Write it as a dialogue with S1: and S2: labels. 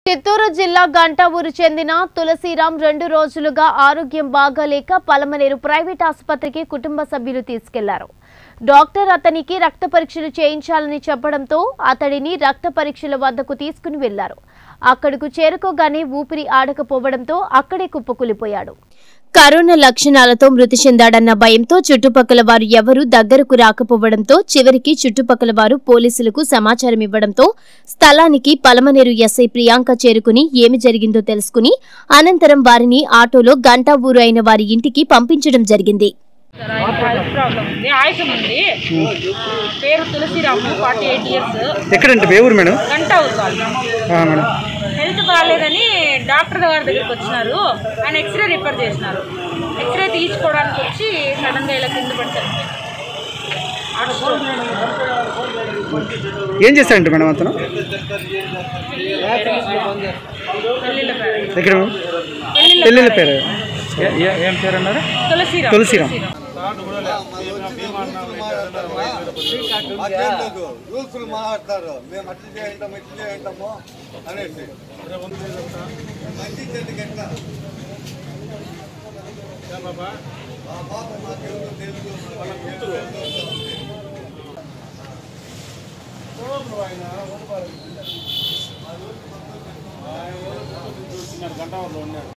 S1: చిత్తూరు జిల్లా గంటావూరు చెందిన తులసిరాం రెండు రోజులుగా ఆరోగ్యం బాగాలేక పలమనేరు ప్రైవేట్ ఆసుపత్రికి కుటుంబ సభ్యులు తీసుకెళ్లారు డాక్టర్ అతనికి రక్త పరీక్షలు చేయించాలని చెప్పడంతో అతడిని రక్త పరీక్షల వద్దకు తీసుకుని వెళ్లారు అక్కడకు చేరుకోగానే ఊపిరి ఆడకపోవడంతో అక్కడే కుప్పకూలిపోయాడు కరోనా లక్షణాలతో మృతి చెందాడన్న భయంతో చుట్టుపక్కల వారు ఎవరూ దగ్గరకు రాకపోవడంతో చివరికి చుట్టుపక్కల వారు పోలీసులకు సమాచారం ఇవ్వడంతో స్థలానికి పలమనేరు ఎస్ఐ ప్రియాంక చేరుకుని ఏమి జరిగిందో తెలుసుకుని అనంతరం వారిని ఆటోలో గంటా ఊరు అయిన వారి ఇంటికి పంపించడం జరిగింది
S2: సార్ ఆయనకి హెల్త్ ప్రాబ్లం ఉంది ఆయుసం ఉంది ఆ, పేరు తులసిరాము ఫార్టీ ఎయిట్ ఇయర్స్
S3: ఎక్కడంటే ఏ ఊరు మేడం
S2: గంట అవుతుంది
S3: ఆ, మేడం
S2: హెల్త్ బాగాలేదని డాక్టర్ గారి దగ్గరికి వచ్చినారు ఆయన ఎక్స్రే రిపేర్ చేసినారు ఎక్స్రే తీసుకోవడానికి వచ్చి సడన్గా ఇలా కింద పడతారు
S3: ఏం చేస్తారంట మేడం అతను
S2: పెళ్ళిళ్ళ పేరు
S3: ఎక్కడ మేడం
S2: పెళ్ళిళ్ళ
S3: పెళ్ళిళ్ళ పేరు
S4: ఏం పేరు అన్నారు
S2: తులసిరామ్
S3: తులసిరామ్.
S5: మాట్లాడలేదు రూల్స్ మాట్లాడతారు మేము అట్లా చేయంటాము ఇట్లా చేయంటాము అనేసి మంచి చెట్టుకి ఎట్లా ఆ బాబు మాకెవరు తెలుసు మనకు తెలుసు.